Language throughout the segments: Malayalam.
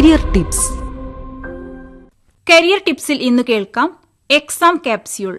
കരിയർ ടിപ്സ് കരിയർ ടിപ്സിൽ ഇന്ന് കേൾക്കാം exam capsule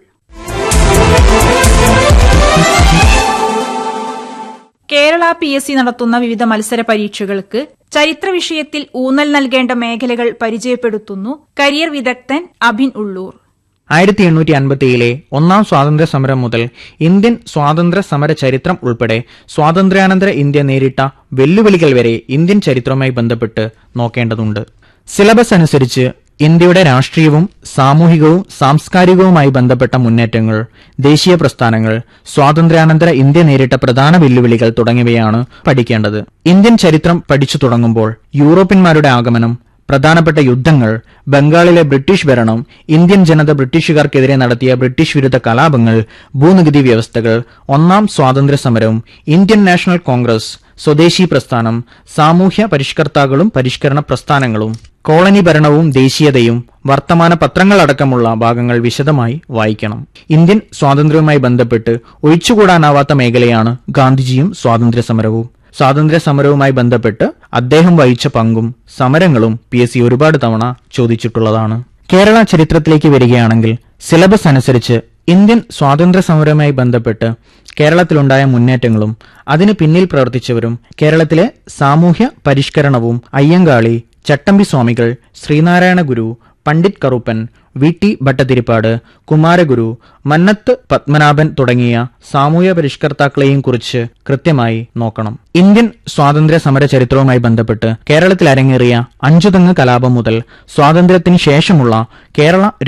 Kerala P S C നടത്തുന്ന വിവിധ മത്സര പരീക്ഷകൾക്ക് ചരിത്ര വിഷയത്തിൽ ഊന്നൽ നൽകേണ്ട മേഖലകൾ പരിചയപ്പെടുത്തുന്നു കരിയർ വിദഗ്ധൻ അഭിൻ ഉള്ളൂർ ആയിരത്തി എണ്ണൂറ്റി അൻപത്തിയേഴിലെ ഒന്നാം സ്വാതന്ത്ര്യ സമരം മുതൽ ഇന്ത്യൻ സ്വാതന്ത്ര്യ സമര ചരിത്രം ഉൾപ്പെടെ സ്വാതന്ത്ര്യാനന്തര ഇന്ത്യ നേരിട്ട വെല്ലുവിളികൾ വരെ ഇന്ത്യൻ ചരിത്രവുമായി ബന്ധപ്പെട്ട് നോക്കേണ്ടതുണ്ട് സിലബസ് അനുസരിച്ച് ഇന്ത്യയുടെ രാഷ്ട്രീയവും സാമൂഹികവും സാംസ്കാരികവുമായി ബന്ധപ്പെട്ട മുന്നേറ്റങ്ങൾ ദേശീയ പ്രസ്ഥാനങ്ങൾ സ്വാതന്ത്ര്യാനന്തര ഇന്ത്യ നേരിട്ട പ്രധാന വെല്ലുവിളികൾ തുടങ്ങിയവയാണ് പഠിക്കേണ്ടത് ഇന്ത്യൻ ചരിത്രം പഠിച്ചു തുടങ്ങുമ്പോൾ യൂറോപ്യന്മാരുടെ ആഗമനം പ്രധാനപ്പെട്ട യുദ്ധങ്ങൾ ബംഗാളിലെ ബ്രിട്ടീഷ് ഭരണം ഇന്ത്യൻ ജനത ബ്രിട്ടീഷുകാർക്കെതിരെ നടത്തിയ ബ്രിട്ടീഷ് വിരുദ്ധ കലാപങ്ങൾ ഭൂനികുതി വ്യവസ്ഥകൾ ഒന്നാം സ്വാതന്ത്ര്യ സമരവും ഇന്ത്യൻ നാഷണൽ കോൺഗ്രസ് സ്വദേശി പ്രസ്ഥാനം സാമൂഹ്യ പരിഷ്കർത്താക്കളും പരിഷ്കരണ പ്രസ്ഥാനങ്ങളും കോളനി ഭരണവും ദേശീയതയും വർത്തമാന പത്രങ്ങളടക്കമുള്ള ഭാഗങ്ങൾ വിശദമായി വായിക്കണം ഇന്ത്യൻ സ്വാതന്ത്ര്യവുമായി ബന്ധപ്പെട്ട് ഒഴിച്ചുകൂടാനാവാത്ത മേഖലയാണ് ഗാന്ധിജിയും സ്വാതന്ത്ര്യ സമരവും സ്വാതന്ത്ര്യ സമരവുമായി ബന്ധപ്പെട്ട് അദ്ദേഹം വഹിച്ച പങ്കും സമരങ്ങളും പി എസ് സി ഒരുപാട് തവണ ചോദിച്ചിട്ടുള്ളതാണ് കേരള ചരിത്രത്തിലേക്ക് വരികയാണെങ്കിൽ സിലബസ് അനുസരിച്ച് ഇന്ത്യൻ സ്വാതന്ത്ര്യ സമരവുമായി ബന്ധപ്പെട്ട് കേരളത്തിലുണ്ടായ മുന്നേറ്റങ്ങളും അതിന് പിന്നിൽ പ്രവർത്തിച്ചവരും കേരളത്തിലെ സാമൂഹ്യ പരിഷ്കരണവും അയ്യങ്കാളി ചട്ടമ്പി സ്വാമികൾ ശ്രീനാരായണ ഗുരു പണ്ഡിറ്റ് കറുപ്പൻ വി ടി ഭട്ടതിരിപ്പാട് കുമാരഗുരു മന്നത്ത് പത്മനാഭൻ തുടങ്ങിയ സാമൂഹ്യ പരിഷ്കർത്താക്കളെയും കുറിച്ച് കൃത്യമായി നോക്കണം ഇന്ത്യൻ സ്വാതന്ത്ര്യ സമര ചരിത്രവുമായി ബന്ധപ്പെട്ട് കേരളത്തിൽ അരങ്ങേറിയ അഞ്ചുതെങ്ങ് കലാപം മുതൽ സ്വാതന്ത്ര്യത്തിന് ശേഷമുള്ള കേരള